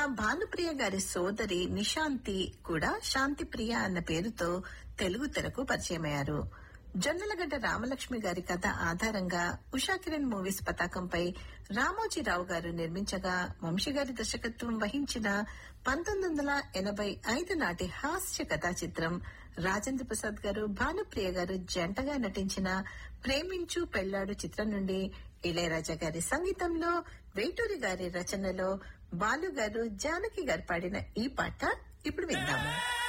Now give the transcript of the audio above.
భానుప్రియ గారి సోదరి నిశాంతి కూడా శాంతి ప్రియ అన్న పేరుతో తెలుగు తెరకు పరిచయమయ్యారు జొన్నలగడ్డ రామలక్ష్మి గారి కథ ఆధారంగా ఉషా కిరణ్ మూవీస్ పతాకంపై రామోజీరావు గారు నిర్మించగా వంశీ గారి దర్శకత్వం వహించిన పంతొమ్మిది వందల ఎనభై ఐదు నాటి హాస్య కథా చిత్రం రాజేంద్ర ప్రసాద్ గారు భానుప్రియ గారు జంటగా నటించిన ప్రేమించు పెళ్లాడు చిత్రం నుండి ఇళయరాజా గారి సంగీతంలో వేటూరి గారి రచనలో బాలు గారు జానకి గారు పాడిన ఈ పాట ఇప్పుడు విందాము